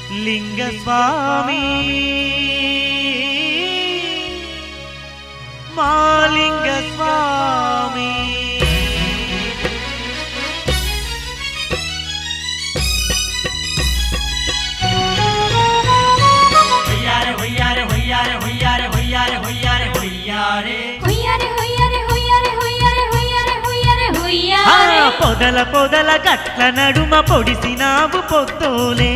లింగస్వామి మా లింగస్వామి హొయ్యారే హొయ్యారే హొయ్యారే హొయ్యారే హొయ్యారే హొయ్యారే హొయ్యారే హుయ్యారే హుయ్యారే హుయ్యారే హుయ్యారే హుయ్యారే హుయ్యారే ఆ, హుయ్యారే పొదల పొదల గట్ల నడుమ పొడిసినావు పొత్తోలే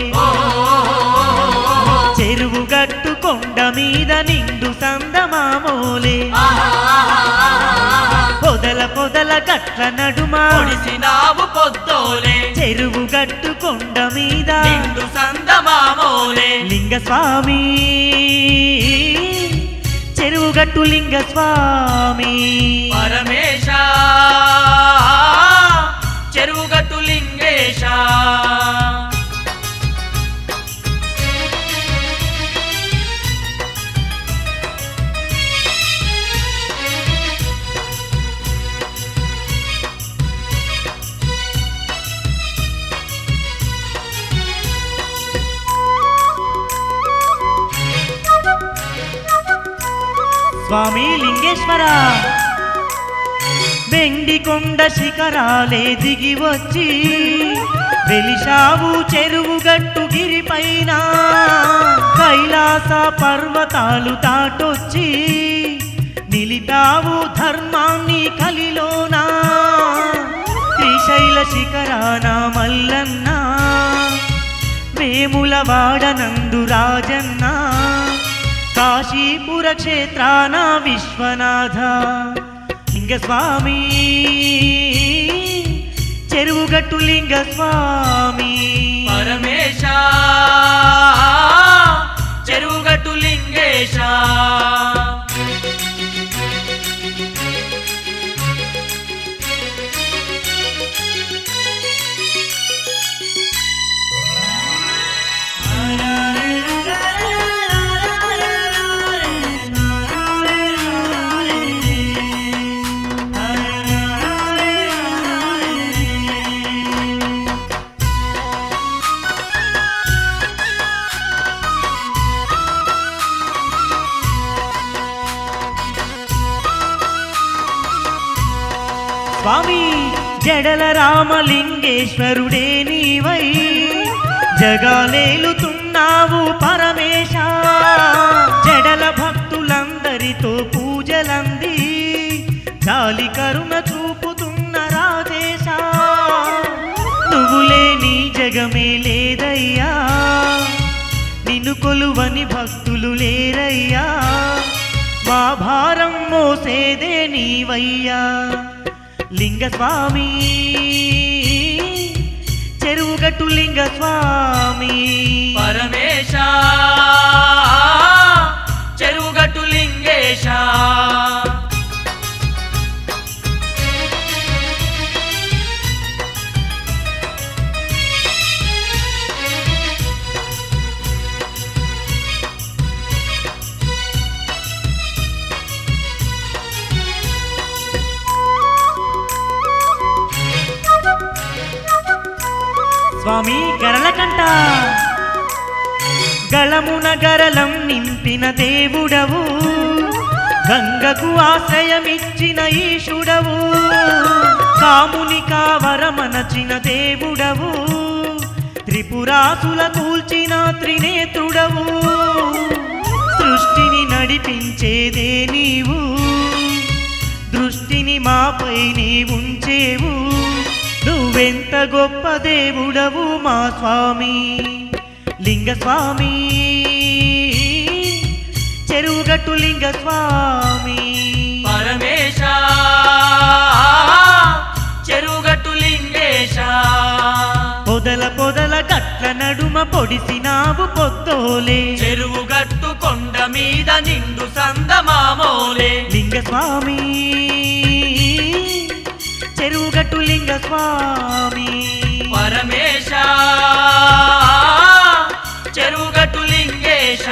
చెరువు గట్టు కొండ మీద నిండు సందమామోలే పొదల పొదల గట్ల నడుమ పొడిసినావు పొద్దోలే చెరువు గట్టు కొండ మీద నిండు సందమామోలే లింగస్వామి చెరువు గట్టు లింగస్వామి పరమేశ చెరువుగట్టు లింగేశ స్వామి లింగేశ్వర వెండి కొండ శిఖరాలే దిగి వచ్చి వెలిశావు చెరువు గట్టు గిరిపైన కైలాస పర్వతాలు తాటొచ్చి నిలిపావు ధర్మాన్ని కలిలోనా శ్రీశైల శిఖరాన మల్లన్న వేముల వాడనందు రాజన్న కాశీపుర క్షేత్రాన విశ్వనాథ లింగస్వామి చెరువుగట్టు లింగస్వామి పరమేశ చెరువుగట్టు లింగేశ స్వామి జడల రామలింగేశ్వరుడే నీవై జగాలేలుతున్నావు పరమేశ జడల భక్తులందరితో పూజలంది జాలి కరుణ చూపుతున్న రాజేశ నువ్వు లేని జగమే లేదయ్యా నిన్ను కొలువని భక్తులు లేరయ్యా మా భారం మోసేదే నీవయ్యా లింగస్వామి చెరువుగట్టు లింగస్వామి పరమేశ చెరువుగట్టు లింగేశ స్వామి గరలకంట గళమున గరలం నింపిన దేవుడవు గంగకు ఆశ్రయమిచ్చిన ఈశుడవు కాముని కావరమనచిన దేవుడవు త్రిపురాసుల కూల్చిన త్రినేత్రుడవు సృష్టిని నడిపించేదే నీవు దృష్టిని మాపై నీ ఉంచేవు నువ్వెంత గొప్ప దేవుడవు మా స్వామి లింగస్వామి చెరువుగట్టు లింగస్వామి పరమేశ చెరువుగట్టు లింగేశ పొదల పొదల గట్ల నడుమ పొడిసినావు పొద్దోలే చెరువుగట్టు కొండ మీద నిండు సందమామోలే లింగస్వామి చెరువుగట్టు లింగస్వామి పరమేశ చెరువుగట్టు లింగేశ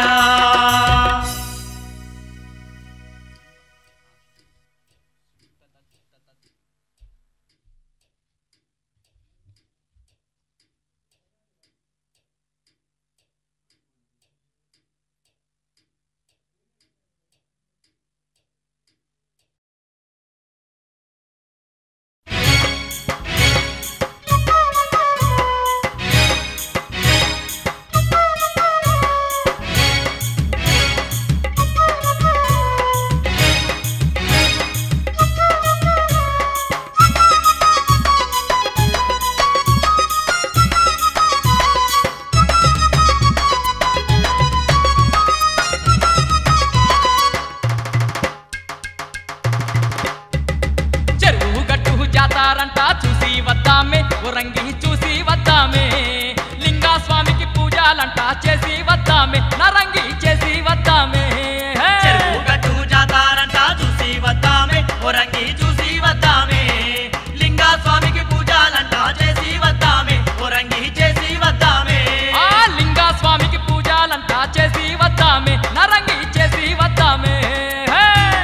పూజలంట చేసి వద్దామే నరంగి చేసి వద్దామే హే! చెరువు గట్టు జాతారంట చూసి వద్దామే ఒరంగి చూసి వద్దామే లింగా స్వామికి పూజలంట చేసి వద్దామే ఒరంగి చేసి వద్దామే ఆ లింగా స్వామికి పూజలంట చేసి వద్దామే నరంగి చేసి వద్దామే హే!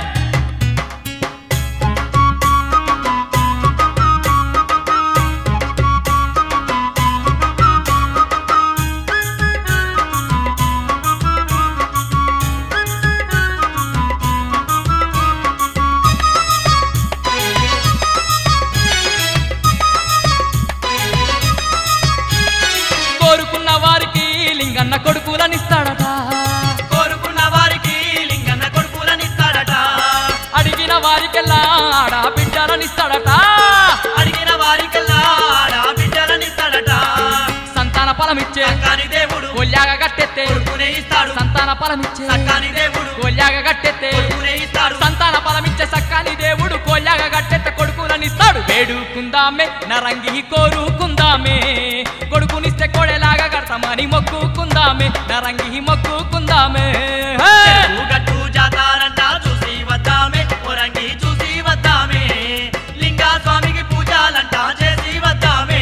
కోరుకున్న వారికి లింగన్న కొడుకులనిస్తాడట కోరుకున్న వారికి లింగన్న కొడుకులనిస్తాడట అడిగిన వారికెల్లా ఆడ బిడ్డలనిస్తాడట అడిగిన వారికల్లా ఆడ బిడ్డలనిస్తాడట సంతాన ఫలమిచ్చే సక్కాని దేవుడు కొల్యాగ గట్టెత్తే కొడుకునే ఇస్తాడు సంతాన ఫలమిచ్చే సక్కాని దేవుడు కొల్యాగ గట్టెత్తే కొడుకునే ఇస్తాడు సంతాన ఫలమిచ్చే సక్కాని దేవుడు కొల్యాగ గట్టెత్త కొడుకులనిస్తాడు వేడుకుందామే నరంగి కోరుకుందామే కొడుకునిస్తే కోడెలాగా కడతామని మొక్కుకుందామే నరంగి మొక్కుకుందామే హే! చెరువు గట్టు జాతారంట చూసి వద్దామే ఒరంగి చూసి వద్దామే లింగా స్వామికి పూజలంట చేసి వద్దామే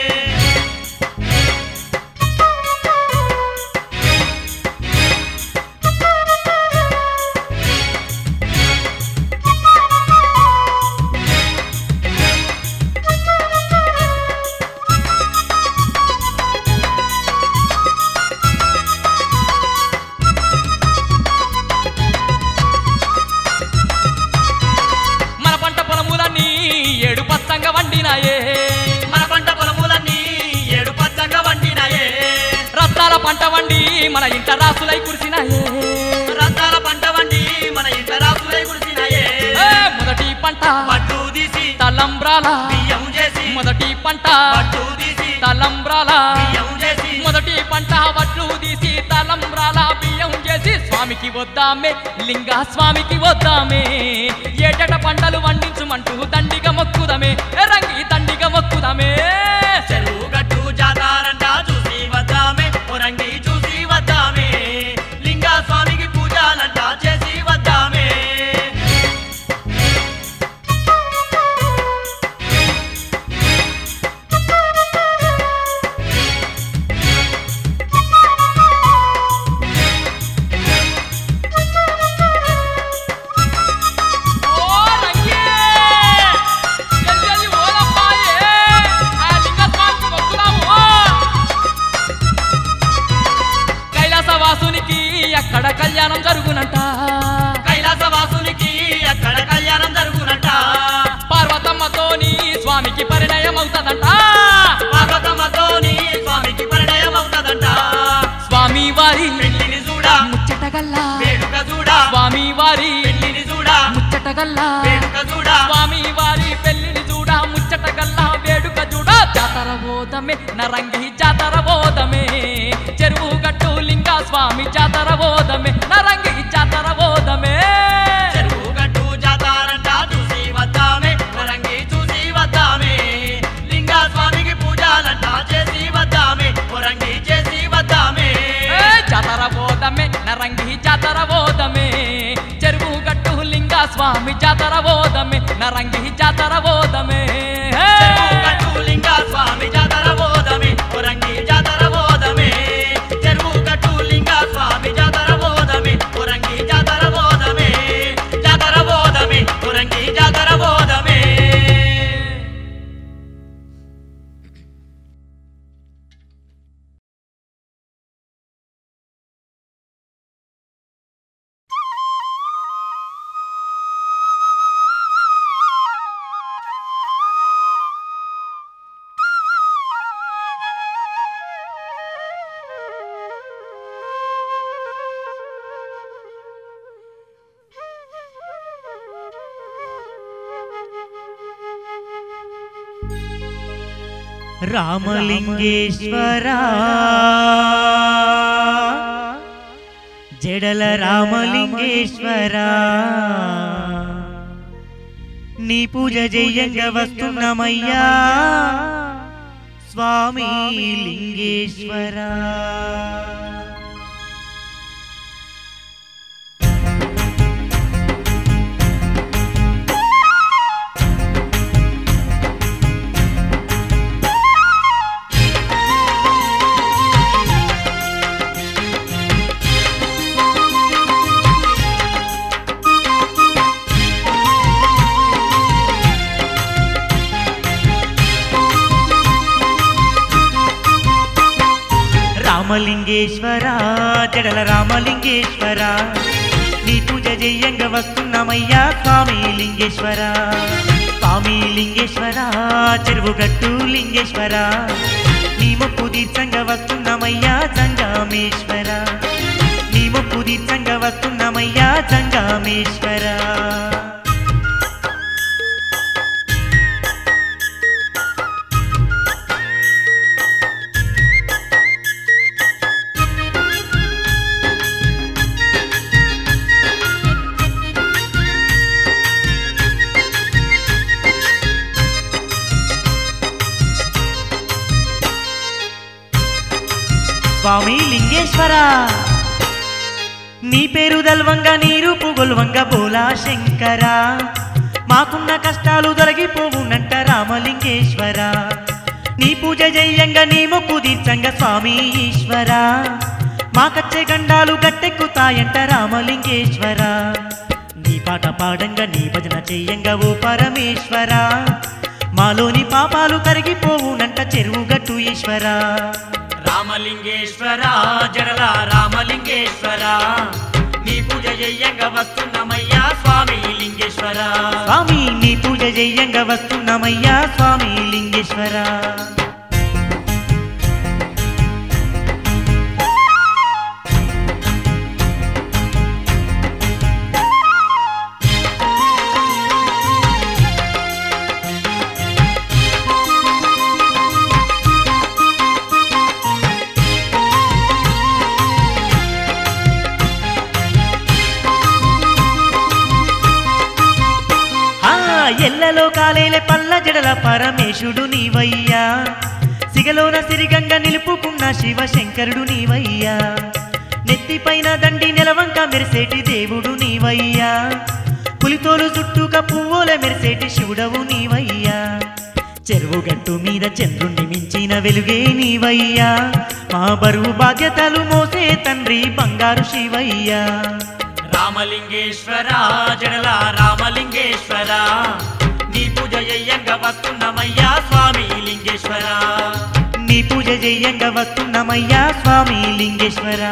మన పంట పొలములన్నీ ఏడు పచ్చంగా వండినాయే మన పంట పొలములన్నీ ఏడు పచ్చంగా వండినాయే రత్నాల పంట వండి మన ఇంట రాసులై కురిసినాయే రత్నాల పంట వండి మన ఇంట రాసులై కురిసినాయే ఏ, మొదటి పంట పట్టు తీసి తలంబ్రాల బియ్యం చేసి మొదటి పంట పట్టు తీసి తలంబ్రాల బియ్యం చేసి మొదటి పంట వడ్లు తీసి తలంబ్రాల బియ్యం చేసి స్వామికి వద్దామే లింగా స్వామికి వద్దామే ఏటట పంటలు వండించుమంటూ దండిగా మొక్కుదమే రంగి దండిగా మొక్కుదమే చెరువు గట్టు జాతారంట చూసి వద్దామే ఒరంగి చూసి వద్దామే లింగా స్వామికి పూజలంట చేసి వద్దామే ఓ రంగే! జల్ది జల్ది ఓలమ్మాయే! ఆ లింగ స్వామికి మొక్కుదాము. కైలాసవాసునికి అక్కడ కళ్యాణం జరుగునంట కైలాసవాసునికి అక్కడ కళ్యాణం జరుగునంట పార్వతమ్మతోని స్వామికి పరిణయం అవుతదంట పార్వతమ్మతోని స్వామికి పరిణయం అవుతదంట స్వామి వారి పెళ్లిని చూడా ముచ్చటగల్లా వేడుక చూడా స్వామి వారి పెళ్లిని చూడా ముచ్చటగల్లా వేడుక చూడా స్వామి వారి పెళ్లిని చూడ ముచ్చటగల్లా వేడుక చూడ జాతర బోధమే నరంగి జాతర బోధమే చెరువు గట్టు లింగా స్వామి జాతర బోధమే నరంగి జాతర బోధమే చెరువు గట్టు జాతారంట చూసి వద్దామే వరంగి చూసి వద్దామే లింగా స్వామికి పూజలంట చేసి వద్దామే వరంగి చేసి వద్దామే ఏ జాతర బోధమే నరంగి జాతర బోధమే చెరువు గట్టు లింగా స్వామి జాతర బోధమే నరంగి జాతర బోధమే ఏ! చెరువు గట్టు లింగా స్వామి జాతర బోధమే వరంగి జాతర బోధమే చెరువు గట్టు లింగా స్వామి జాతర బోధమే వరంగి జాతర బోధమే జాతర బోధమే వరంగి జాతర బోధమే రామలింగేశ్వర జడల రామలింగేశ్వర నీ పూజ చెయ్యంగా వస్తున్నామయ్యా స్వామి లింగేశ్వర రామలింగేశ్వర జడల రామలింగేశ్వర నీ పూజ చెయ్యంగా వస్తున్నామయ్యా స్వామి లింగేశ్వర స్వామి లింగేశ్వర చెరువు గట్టు లింగేశ్వర నీ మొక్కు తీర్చంగా వస్తున్నామయ్యా జంగామేశ్వర నీ మొక్కు తీర్చంగా వస్తున్నామయ్యా జంగామేశ్వర స్వామి లింగేశ్వర నీ పేరు దల్వంగా నీ రూపు గొల్వంగా బోలా శంకర మాకున్న కష్టాలు తొలగిపోవునంట రామలింగేశ్వర నీ పూజ జయ్యంగా నీ మొక్కు తీర్చంగా స్వామి ఈశ్వర మాకచ్చే గండాలు గట్టెక్కుతాయంట రామలింగేశ్వర నీ పాట పాడంగా నీ భజన చెయ్యంగా ఓ పరమేశ్వర మాలోని పాపాలు కరిగిపోవునంట చెరువు గట్టు ఈశ్వర రామలింగేశ్వర జడల రామలింగేశ్వర నీ పూజ చెయ్యంగా వస్తున్నామయ్యా స్వామి లింగేశ్వర స్వామి నీ పూజ చెయ్యంగా వస్తున్నామయ్యా స్వామి లింగేశ్వర ఆ ఎల్లలో కాలేలే పల్ల జడల పరమేశుడు నీవయ్యా సిగలోన సిరిగంగా నిలుపుకున్న శివశంకరుడు నీవయ్యా నెత్తిపైన దండి నెలవంక మెరిసేటి దేవుడు నీవయ్యా పులితోలు చుట్టూక పువ్వుల మెరిసేటి శివుడవు నీవయ్యా చెరువు గట్టు మీద చంద్రుణ్ణి మించిన వెలుగే నీవయ్యా మా బరువు బాధ్యతలు మోసే తండ్రి బంగారు శివయ్యా రామలింగేశ్వర జడల రామలింగేశ్వర నీ పూజ చెయ్యంగా వస్తున్నామయ్యా స్వామి లింగేశ్వర నీ పూజ చెయ్యంగా వస్తున్నామయ్యా స్వామి లింగేశ్వర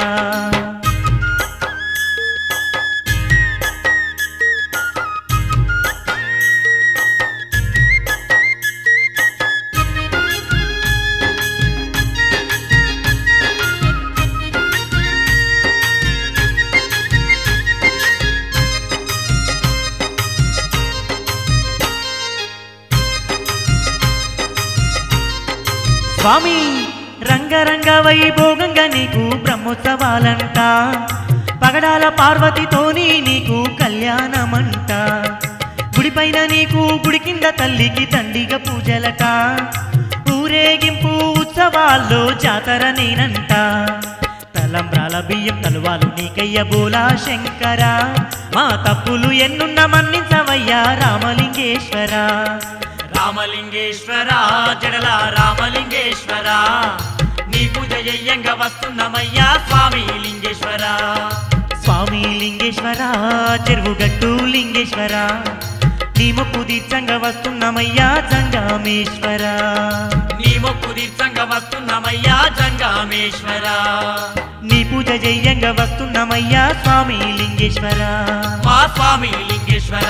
స్వామి రంగరంగ వైభోగంగా నీకు బ్రహ్మోత్సవాలంట పగడాల పార్వతితోని నీకు కళ్యాణమంట గుడిపైన నీకు గుడి కింద తల్లికి తండిగా పూజలట ఊరేగింపు ఉత్సవాల్లో జాతర నేనంట తలంబ్రాల బియ్యం తలువాలు నీకయ్య బోలా శంకర మా తప్పులు ఎన్నున్న మన్నించవయ్యా రామలింగేశ్వర రామలింగేశ్వర జడల రామలింగేశ్వర నీ పూజ చెయ్యంగా వస్తున్నామయ్యా స్వామి లింగేశ్వర స్వామి లింగేశ్వర చెరువు గట్టు లింగేశ్వర నీ మొక్కు తీర్చంగా వస్తున్నామయ్యా జంగామేశ్వర నీ మొక్కు తీర్థంగా వస్తున్నామయ్యా జంగామేశ్వర నీ పూజ చెయ్యంగా వస్తున్నామయ్యా స్వామి లింగేశ్వర మా స్వామి లింగేశ్వర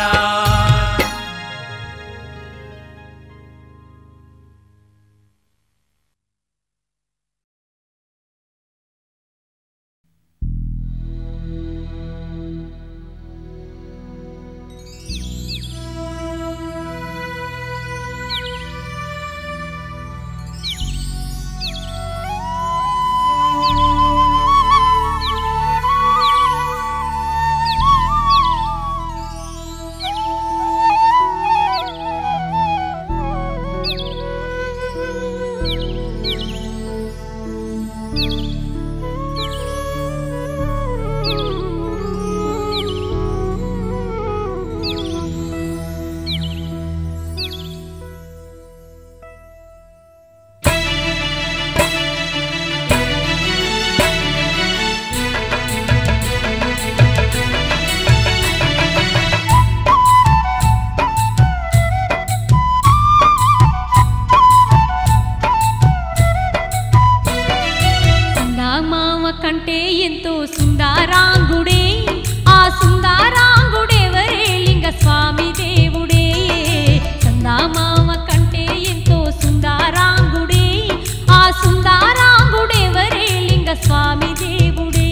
కంటే ఎంతో సుందరాంగుడే ఆ సుందరాంగుడెవరే లింగ స్వామి దేవుడే చందమామ కంటే ఎంతో సుందరాంగుడే ఆ సుందరాంగుడెవరే లింగ స్వామి దేవుడే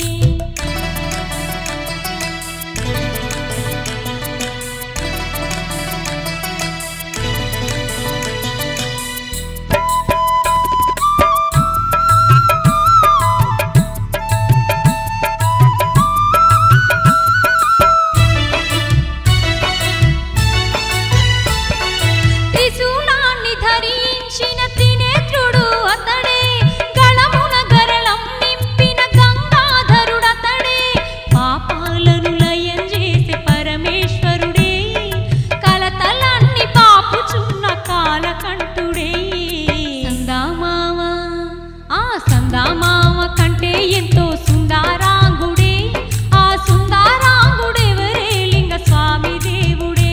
త్రిశూలాన్ని ధరించిన త్రినేత్రుడు అతడే గళమున గరళం నింపిన గంగాధరుడతడే పాపాలను లయం చేసే పరమేశ్వరుడే కలతలన్నీ పాపుచున్న కాలకంఠుడే సందామామ ఆ సందామామ కంటే ఎంతో సుందరాంగుడే ఆ సుందరాంగుడెవరే లింగ స్వామి దేవుడే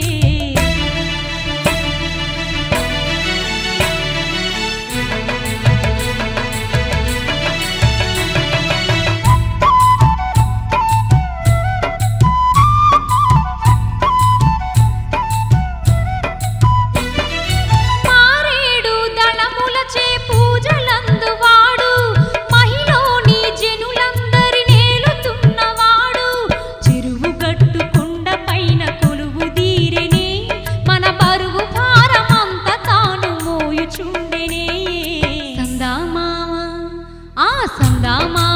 మారేడు దళములచే పూజలందువాడు మహిలోని జనులందరి నేలుతున్నవాడు చెరువు గట్టు కొండ పైన కొలువు దీరెనే మన బరువు భారమంత తాను మోయుచుండెనే సందామామ ఆ సందామామ